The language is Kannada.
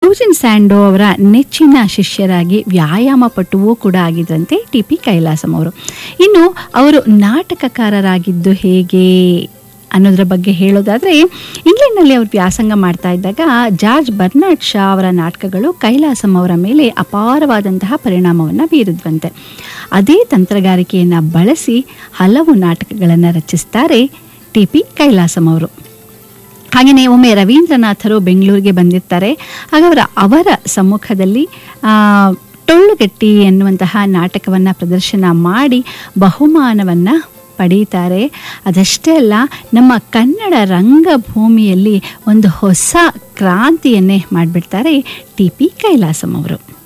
ಸೂಜನ್ ಸ್ಯಾಂಡೋ ಅವರ ನೆಚ್ಚಿನ ಶಿಷ್ಯರಾಗಿ ವ್ಯಾಯಾಮ ಪಟುವೂ ಕೂಡ ಆಗಿದ್ರಂತೆ ಟಿ ಪಿ ಕೈಲಾಸಂ ಅವರು ಇನ್ನು ಅವರು ನಾಟಕಕಾರರಾಗಿದ್ದು ಹೇಗೆ ಅನ್ನೋದ್ರ ಬಗ್ಗೆ ಹೇಳೋದಾದರೆ ಇಂಗ್ಲೆಂಡ್ನಲ್ಲಿ ಅವರು ವ್ಯಾಸಂಗ ಮಾಡ್ತಾ ಇದ್ದಾಗ ಜಾರ್ಜ್ ಬರ್ನಾಡ್ ಶಾ ಅವರ ನಾಟಕಗಳು ಕೈಲಾಸಂ ಅವರ ಮೇಲೆ ಅಪಾರವಾದಂತಹ ಪರಿಣಾಮವನ್ನು ಬೀರಿದ್ವಂತೆ ಅದೇ ತಂತ್ರಗಾರಿಕೆಯನ್ನು ಬಳಸಿ ಹಲವು ನಾಟಕಗಳನ್ನು ರಚಿಸ್ತಾರೆ ಟಿ ಪಿ ಕೈಲಾಸಂ ಅವರು ಹಾಗೆಯೇ ಒಮ್ಮೆ ರವೀಂದ್ರನಾಥರು ಬೆಂಗಳೂರಿಗೆ ಬಂದಿರ್ತಾರೆ ಆಗ ಅವರ ಅವರ ಸಮ್ಮುಖದಲ್ಲಿ ಆ, ಟೊಳ್ಳುಗಟ್ಟಿ ಎನ್ನುವಂತಹ ನಾಟಕವನ್ನು ಪ್ರದರ್ಶನ ಮಾಡಿ ಬಹುಮಾನವನ್ನು ಪಡೀತಾರೆ ಅದಷ್ಟೇ ಅಲ್ಲ ನಮ್ಮ ಕನ್ನಡ ರಂಗಭೂಮಿಯಲ್ಲಿ ಒಂದು ಹೊಸ ಕ್ರಾಂತಿಯನ್ನೇ ಮಾಡಿಬಿಡ್ತಾರೆ ಟಿ ಪಿ ಕೈಲಾಸಂ ಅವರು